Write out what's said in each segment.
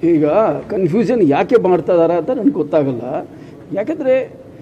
ಈಗ ಕನ್ಫ್ಯೂಷನ್ ಯಾಕೆ ಮಾಡ್ತಾ ಇದ್ದಾರೆ ಅಂತ ನನಗೆ ಗೊತ್ತಾಗಲ್ಲ ಯಾಕೆಂದರೆ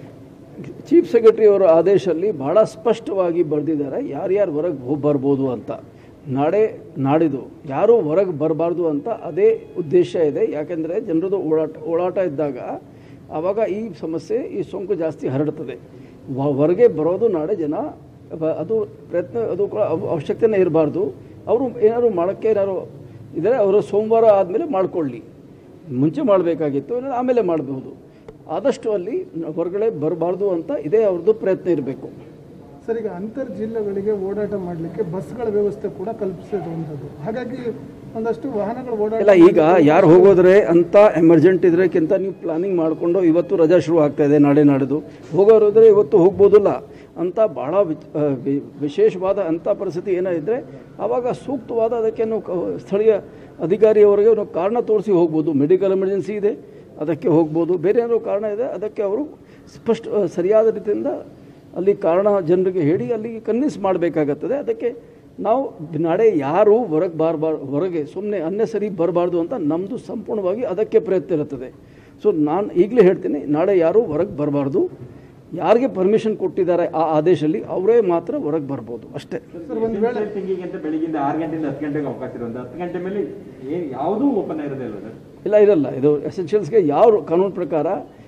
ಚೀಫ್ ಸೆಕ್ರೆಟರಿ ಅವರ ಆದೇಶದಲ್ಲಿ ಭಾಳ ಸ್ಪಷ್ಟವಾಗಿ ಬರೆದಿದ್ದಾರೆ ಯಾರ್ಯಾರು ಹೊರಗೆ ಹೋಗಿ ಬರ್ಬೋದು ಅಂತ ನಾಳೆ ನಾಡಿದು ಯಾರೂ ಹೊರಗೆ ಬರಬಾರ್ದು ಅಂತ ಅದೇ ಉದ್ದೇಶ ಇದೆ ಯಾಕೆಂದರೆ ಜನರದು ಓಡಾಟ ಓಡಾಟ ಇದ್ದಾಗ ಆವಾಗ ಈ ಸಮಸ್ಯೆ ಈ ಸೋಂಕು ಜಾಸ್ತಿ ಹರಡ್ತದೆ ವ- ಹೊರಗೆ ಬರೋದು ನಾಳೆ ಜನ ಅವ- ಅದು ಪ್ರಯತ್ನ ಅದು ಕೂಡ ಅವ- ಅವಶ್ಯಕತೆನೇ ಇರಬಾರ್ದು ಅವರು ಏನಾದ್ರು ಮಾಡೋಕ್ಕೆ ಏನಾದ್ರು ಇದ್ದರೆ ಅವರು ಸೋಮವಾರ ಆದಮೇಲೆ ಮಾಡ್ಕೊಳ್ಳಿ ಮುಂಚೆ ಮಾಡಬೇಕಾಗಿತ್ತು ಇಲ್ಲ ಆಮೇಲೆ ಮಾಡಬಹುದು ಆದಷ್ಟು ಅಲ್ಲಿ ಹೊರಗಡೆ ಬರಬಾರ್ದು ಅಂತ ಇದೇ ಅವ್ರದ್ದು ಪ್ರಯತ್ನ ಇರಬೇಕು ಸರ್ ಈಗ ಅಂತರ್ ಜಿಲ್ಲೆಗಳಿಗೆ ಓಡಾಟ ಮಾಡಲಿಕ್ಕೆ ಬಸ್ಗಳ ವ್ಯವಸ್ಥೆ ಕೂಡ ಕಲ್ಪಿಸಿರುವಂಥದ್ದು ಹಾಗಾಗಿ ಒಂದಷ್ಟು ವಾಹನಗಳು ಓಡಾಟ ಇಲ್ಲ ಈಗ ಯಾರು ಹೋಗೋದ್ರೆ ಅಂತ ಎಮರ್ಜೆಂಟ್ ಇದ್ರಕ್ಕಿಂತ ನೀವು ಪ್ಲಾನಿಂಗ್ ಮಾಡಿಕೊಂಡು ಇವತ್ತು ರಜಾ ಶುರು ಆಗ್ತಾ ಇದೆ ನಾಳೆ ನಾಡಿದ್ದು ಹೋಗೋರು ಇದ್ರೆ ಇವತ್ತು ಹೋಗ್ಬೋದಿಲ್ಲ ಅಂತ ಭಾಳ ವಿ- ಆ, ವಿ- ವಿಶೇಷವಾದ ಅಂಥ ಪರಿಸ್ಥಿತಿ ಏನಾಯಿದ್ರೆ ಆವಾಗ ಸೂಕ್ತವಾದ ಅದಕ್ಕೆ ನಾವು ಕ- ಸ್ಥಳೀಯ ಅಧಿಕಾರಿಯವರಿಗೆ ನಾವು ಕಾರಣ ತೋರಿಸಿ ಹೋಗ್ಬೋದು ಮೆಡಿಕಲ್ ಎಮರ್ಜೆನ್ಸಿ ಇದೆ ಅದಕ್ಕೆ ಹೋಗ್ಬೋದು ಬೇರೆ ಏನಾದ್ರು ಕಾರಣ ಇದೆ ಅದಕ್ಕೆ ಅವರು ಸ್ಪಷ್ಟ ಆ, ಸರಿಯಾದ ರೀತಿಯಿಂದ ಅಲ್ಲಿ ಕಾರಣ ಜನರಿಗೆ ಹೇಳಿ ಅಲ್ಲಿ ಕನ್ವಿನ್ಸ್ ಮಾಡಬೇಕಾಗತ್ತದೆ ಅದಕ್ಕೆ ನಾವು ನಾಳೆ ಯಾರು ಹೊರಗೆ ಬಾರ್ಬಾರ್ ಹೊರಗೆ ಸುಮ್ಮನೆ ಅನ್ನೆಸರಿ ಬರಬಾರ್ದು ಅಂತ ನಮ್ಮದು ಸಂಪೂರ್ಣವಾಗಿ ಅದಕ್ಕೆ ಪ್ರಯತ್ನ ಇರುತ್ತದೆ ಸೊ ನಾನು ಈಗಲೇ ಹೇಳ್ತೀನಿ ನಾಳೆ ಯಾರು ಹೊರಗೆ ಬರಬಾರ್ದು ಯಾರಿಗೆ ಪರ್ಮಿಷನ್ ಕೊಟ್ಟಿದ್ದಾರೆ ಆ ಆದೇಶದಲ್ಲಿ ಅವರೇ ಮಾತ್ರ ಹೊರಗೆ ಬರ್ಬೋದು ಅಷ್ಟೇ ಸರ್ ಒಂದು ವೇಳೆ ತಿಂಗಿಗೆ ಅಂತ ಬೆಳಿಗ್ಗೆಯಿಂದ ಆರು ಗಂಟೆಯಿಂದ ಹತ್ತು ಗಂಟೆಗೆ ಅವಕಾಶ ಇರುವಂತ ಹತ್ತು ಗಂಟೆ ಮೇಲೆ ಏನ್ ಯಾವುದೂ ಓಪನ್ ಇರೋದೇ ಇಲ್ಲ ಸರ್ ಇಲ್ಲ ಇರಲ್ಲ ಇದು ಎಸೆನ್ಷಿಯಲ್ಸ್ಗೆ ಯಾವ ಕಾನೂನು ಪ್ರಕಾರ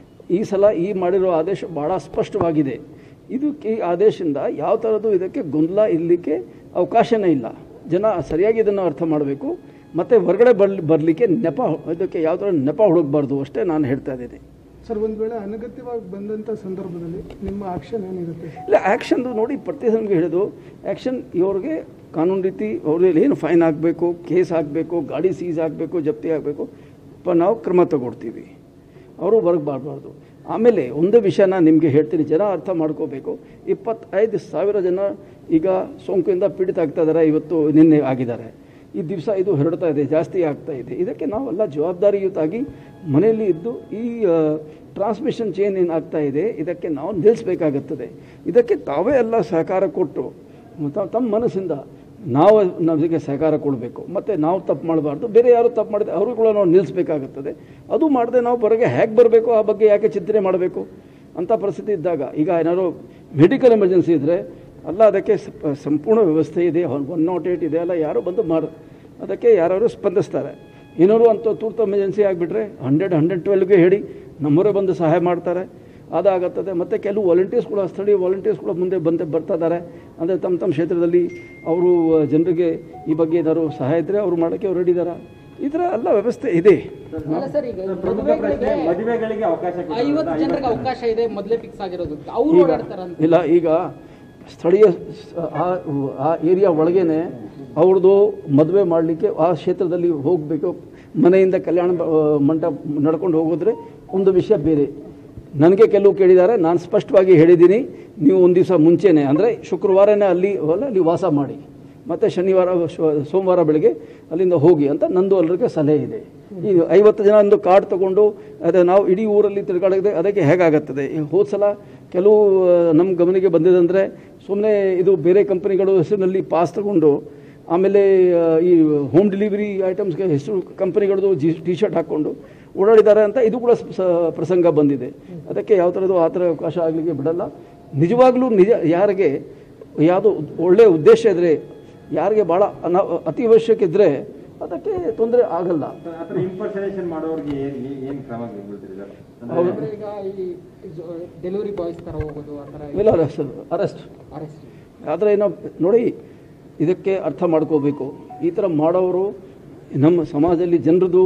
ಈ ಸಲ ಈ ಮಾಡಿರೋ ಆದೇಶ ಭಾಳ ಸ್ಪಷ್ಟವಾಗಿದೆ ಇದು ಈ ಆದೇಶದಿಂದ ಯಾವ ಥರದ್ದು ಇದಕ್ಕೆ ಗೊಂದಲ ಇರಲಿಕ್ಕೆ ಅವಕಾಶನೇ ಇಲ್ಲ ಜನ ಸರಿಯಾಗಿ ಇದನ್ನು ಅರ್ಥ ಮಾಡಬೇಕು ಮತ್ತು ಹೊರಗಡೆ ಬರ್ಲಿ ಬರಲಿಕ್ಕೆ ನೆಪ ಇದಕ್ಕೆ ಯಾವ ಥರ ನೆಪ ಹುಡುಕಬಾರ್ದು ಅಷ್ಟೇ ನಾನು ಹೇಳ್ತಾ ಇದ್ದೀನಿ ಸರ್ ಒಂದು ವೇಳೆ ಅನಗತ್ಯವಾಗಿ ಬಂದಂಥ ಸಂದರ್ಭದಲ್ಲಿ ನಿಮ್ಮ ಆಕ್ಷನ್ ಏನಿರುತ್ತೆ ಇಲ್ಲ ಆ್ಯಕ್ಷನ್ದು ನೋಡಿ ಪ್ರತಿ ನಮಗೆ ಹೇಳಿದು ಆ್ಯಕ್ಷನ್ ಇವ್ರಿಗೆ ಕಾನೂನು ರೀತಿ ಅವ್ರಿಗೆ ಏನು ಫೈನ್ ಹಾಕಬೇಕು ಕೇಸ್ ಹಾಕಬೇಕು ಗಾಡಿ ಸೀಸ್ ಆಗಬೇಕು ಜಪ್ತಿ ಆಗಬೇಕು ಪ ನಾವು ಕ್ರಮ ತಗೊಳ್ತೀವಿ ಅವರು ಹೊರಗೆ ಬರಬಾರ್ದು ಆಮೇಲೆ ಒಂದೇ ವಿಷಯ ನಾನು ನಿಮಗೆ ಹೇಳ್ತೀನಿ ಜನ ಅರ್ಥ ಮಾಡ್ಕೋಬೇಕು ಇಪ್ಪತ್ತೈದು ಸಾವಿರ ಜನ ಈಗ ಸೋಂಕಿನಿಂದ ಪೀಡಿತ ಆಗ್ತಾ ಇದ್ದಾರೆ ಇವತ್ತು ನಿನ್ನೆ ಆಗಿದ್ದಾರೆ ಈ ದಿವಸ ಇದು ಹರಡ್ತಾ ಇದೆ ಜಾಸ್ತಿ ಆಗ್ತಾ ಇದೆ ಇದಕ್ಕೆ ನಾವೆಲ್ಲ ಜವಾಬ್ದಾರಿಯುತಾಗಿ ಮನೆಯಲ್ಲಿ ಇದ್ದು ಈ ಟ್ರಾನ್ಸ್ಮಿಷನ್ ಚೇನ್ ಏನಾಗ್ತಾ ಇದೆ ಇದಕ್ಕೆ ನಾವು ನಿಲ್ಲಿಸಬೇಕಾಗುತ್ತದೆ ಇದಕ್ಕೆ ತಾವೇ ಎಲ್ಲ ಸಹಕಾರ ಕೊಟ್ಟು ತ- ತಮ್ಮ ಮನಸ್ಸಿಂದ ನಾವು ನಮಗೆ ಸಹಕಾರ ಕೊಡಬೇಕು ಮತ್ತು ನಾವು ತಪ್ಪು ಮಾಡಬಾರ್ದು ಬೇರೆ ಯಾರು ತಪ್ಪು ಮಾಡಿದ್ರೆ ಅವರು ಕೂಡ ನಾವು ನಿಲ್ಲಿಸಬೇಕಾಗುತ್ತದೆ ಅದು ಮಾಡದೆ ನಾವು ಹೊರಗೆ ಹೇಗೆ ಬರಬೇಕು ಆ ಬಗ್ಗೆ ಯಾಕೆ ಚಿಂತನೆ ಮಾಡಬೇಕು ಅಂಥ ಪರಿಸ್ಥಿತಿ ಇದ್ದಾಗ ಈಗ ಏನಾದ್ರು ಮೆಡಿಕಲ್ ಎಮರ್ಜೆನ್ಸಿ ಇದ್ದರೆ ಅಲ್ಲ ಅದಕ್ಕೆ ಸ- ಸಂಪೂರ್ಣ ವ್ಯವಸ್ಥೆ ಇದೆ ಒನ್ ನಾಟ್ ಏಯ್ಟ್ ಇದೆ ಅಲ್ಲ ಯಾರು ಬಂದು ಮಾಡ ಅದಕ್ಕೆ ಯಾರು ಸ್ಪಂದಿಸ್ತಾರೆ ಏನಾದ್ರು ಅಂತ ತುರ್ತು ಎಮರ್ಜೆನ್ಸಿ ಆಗಿಬಿಟ್ರೆ ಹಂಡ್ರೆಡ್ ಹಂಡ್ರೆಡ್ ಟ್ವೆಲ್ಗೆ ಹೇಳಿ ನಮ್ಮವರೇ ಬಂದು ಸಹಾಯ ಮಾಡ್ತಾರೆ ಅದಾಗುತ್ತದೆ ಮತ್ತು ಕೆಲವು ವಾಲಂಟಿಯರ್ಸ್ ಕೂಡ ಸ್ಥಳೀಯ ವಾಲಂಟಿಯರ್ಸ್ ಕೂಡ ಮುಂದೆ ಬಂದು ಬರ್ತಾ ಇದ್ದಾರೆ ಅಂದರೆ ತಮ್ಮ ತಮ್ಮ ಕ್ಷೇತ್ರದಲ್ಲಿ ಅವರು ಜನರಿಗೆ ಈ ಬಗ್ಗೆ ಏನಾದ್ರು ಸಹಾಯ ಇದ್ದರೆ ಅವರು ಮಾಡೋಕ್ಕೆ ಅವ್ರು ರೆಡಿ ಇದ್ದಾರೆ ಈ ಥರ ಎಲ್ಲ ವ್ಯವಸ್ಥೆ ಇದೆ ಅಲ್ಲ ಸರ್ ಈಗ ಪ್ರಮುಖ ಪ್ರಶ್ನೆ ಮದುವೆಗಳಿಗೆ ಅವಕಾಶ ಕೊಟ್ಟಿರೋದು ಐವತ್ತು ಜನರಿಗೆ ಅವಕಾಶ ಇದೆ ಮೊದಲೇ ಫಿಕ್ಸ್ ಆಗಿರೋದು ಅವ್ರು ಈಗ ಓಡಾಡ್ತಾರಂತ ಇಲ್ಲ ಈಗ ಸ್ಥಳೀಯ ಸ- ಆ ಆ ಏರಿಯಾ ಒಳಗೇನೆ ಅವ್ರದ್ದು ಮದುವೆ ಮಾಡಲಿಕ್ಕೆ ಆ ಕ್ಷೇತ್ರದಲ್ಲಿ ಹೋಗಬೇಕು ಮನೆಯಿಂದ ಕಲ್ಯಾಣ ಬ- ಮಂಟಪ ನಡ್ಕೊಂಡು ಹೋಗಿದ್ರೆ ಒಂದು ವಿಷಯ ಬೇರೆ ನನಗೆ ಕೆಲವು ಕೇಳಿದ್ದಾರೆ ನಾನು ಸ್ಪಷ್ಟವಾಗಿ ಹೇಳಿದ್ದೀನಿ ನೀವು ಒಂದು ದಿವಸ ಮುಂಚೆನೇ ಅಂದರೆ ಶುಕ್ರವಾರನೇ ಅಲ್ಲಿ ಅಲ್ಲ ಅಲ್ಲಿ ವಾಸ ಮಾಡಿ ಮತ್ತು ಶನಿವಾರ ಶು- ಸೋಮವಾರ ಬೆಳಗ್ಗೆ ಅಲ್ಲಿಂದ ಹೋಗಿ ಅಂತ ನಂದು ಎಲ್ಲರಿಗೆ ಸಲಹೆ ಇದೆ ಈ ಐವತ್ತು ಜನ ಒಂದು ಕಾರ್ಡ್ ತಗೊಂಡು ಅದೇ ನಾವು ಇಡೀ ಊರಲ್ಲಿ ತಿರುಗಾಡಿದ್ರೆ ಅದಕ್ಕೆ ಹೇಗಾಗುತ್ತದೆ ಈ ಹೋದ ಸಲ ಕೆಲವು ಆ, ನಮ್ಮ ಗಮನಿಗೆ ಬಂದಿದಂದರೆ ಸುಮ್ಮನೆ ಇದು ಬೇರೆ ಕಂಪನಿಗಳು ಹೆಸರಿನಲ್ಲಿ ಪಾಸ್ ತಗೊಂಡು ಆಮೇಲೆ ಆ, ಈ ಹೋಮ್ ಡೆಲಿವರಿ ಐಟಮ್ಸ್ಗೆ ಹೆಸರು ಕಂಪನಿಗಳದ್ದು ಜಿ ಟಿ ಶರ್ಟ್ ಹಾಕ್ಕೊಂಡು ಓಡಾಡಿದ್ದಾರೆ ಅಂತ ಇದು ಕೂಡ ಸ- ಪ್ರಸಂಗ ಬಂದಿದೆ ಅದಕ್ಕೆ ಯಾವ ಥರದ್ದು ಆ ಥರ ಅವಕಾಶ ಆಗಲಿಕ್ಕೆ ಬಿಡಲ್ಲ ನಿಜವಾಗ್ಲೂ ನಿಜ ಯಾರಿಗೆ ಯಾವುದೋ ಒಳ್ಳೆಯ ಉದ್ದೇಶ ಇದ್ದರೆ ಯಾರಿಗೆ ಭಾಳ ಅನ ಅತಿ ಅವಶ್ಯಕ ಇದ್ದರೆ ಅದಕ್ಕೆ ತೊಂದರೆ ಆಗಲ್ಲ ಆತರ ಇಂಪರ್ಸನೇಷನ್ ಮಾಡೋರಿಗೆ ಏನ್ ಏನ್ ಕ್ರಮ ಬೀಳ್ತೀರಿ ಸರ್ ಅಂದ್ರೆ ಹೌದು. ಈಗ ಈ ಡೆಲಿವರಿ ಬಾಯ್ಸ್ ತರ ಹೋಗೋದು ಆ ತರ ಇಲ್ಲ ಅರೆಸ್ಟ್ ಅರೆಸ್ಟ್ ಅರೆಸ್ಟ್ ಆದರೆ ನಾವು ನೋಡಿ ಇದಕ್ಕೆ ಅರ್ಥ ಮಾಡ್ಕೋಬೇಕು ಈ ಥರ ಮಾಡೋರು ನಮ್ಮ ಸಮಾಜದಲ್ಲಿ ಜನರದು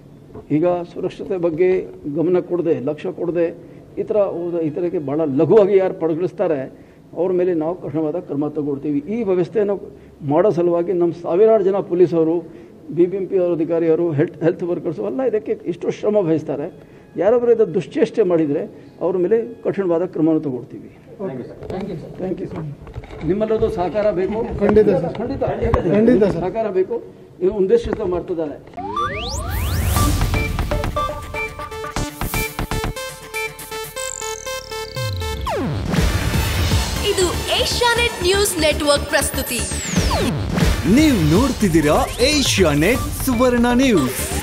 ಈಗ ಸುರಕ್ಷತೆ ಬಗ್ಗೆ ಗಮನ ಕೊಡದೆ ಲಕ್ಷ್ಯ ಕೊಡದೆ ಈ ಥರ ಹೋದ- ಈ ಥರಕ್ಕೆ ಭಾಳ ಲಘುವಾಗಿ ಯಾರು ಪಡಗಿಸ್ತಾರೆ ಅವ್ರ ಮೇಲೆ ನಾವು ಕಠಿಣವಾದ ಕ್ರಮ ತಗೊಳ್ತೀವಿ ಈ ವ್ಯವಸ್ಥೆಯನ್ನು ಮಾಡೋ ಸಲುವಾಗಿ ನಮ್ಮ ಸಾವಿರಾರು ಜನ ಪೊಲೀಸವರು ಬಿ ಬಿ ಎಂ ಪಿ ಅವರ ಅಧಿಕಾರಿಯವರು ಹೆಲ್ತ್ ಹೆಲ್ತ್ ವರ್ಕರ್ಸು ಎಲ್ಲ ಇದಕ್ಕೆ ಇಷ್ಟು ಶ್ರಮ ವಹಿಸ್ತಾರೆ ಯಾರಾದರೂ ಇದು ದುಶ್ಚೇಷ್ಟೆ ಮಾಡಿದರೆ ಅವ್ರ ಮೇಲೆ ಕಠಿಣವಾದ ಕ್ರಮವನ್ನು ತಗೊಳ್ತೀವಿ thank you sir thank you ನಿಮ್ಮೆಲ್ಲರದು ಸಹಕಾರ ಬೇಕು ಖಂಡಿತ ಸರ್. ಖಂಡಿತ ಖಂಡಿತ ಸರ್. ಸಹಕಾರ ಬೇಕು ಇದು ಉದ್ದೇಶಿತ ಮಾಡ್ತಿದ್ದಾರೆ ಇದು ಏಷ್ಯಾನೆಟ್ ನ್ಯೂಸ್ ನೆಟ್ವರ್ಕ್ ಪ್ರಸ್ತುತಿ ನೀವು ನೋಡ್ತಿದ್ದೀರಾ ಏಷ್ಯಾ ನೆಟ್ ಸುವರ್ಣ ನ್ಯೂಸ್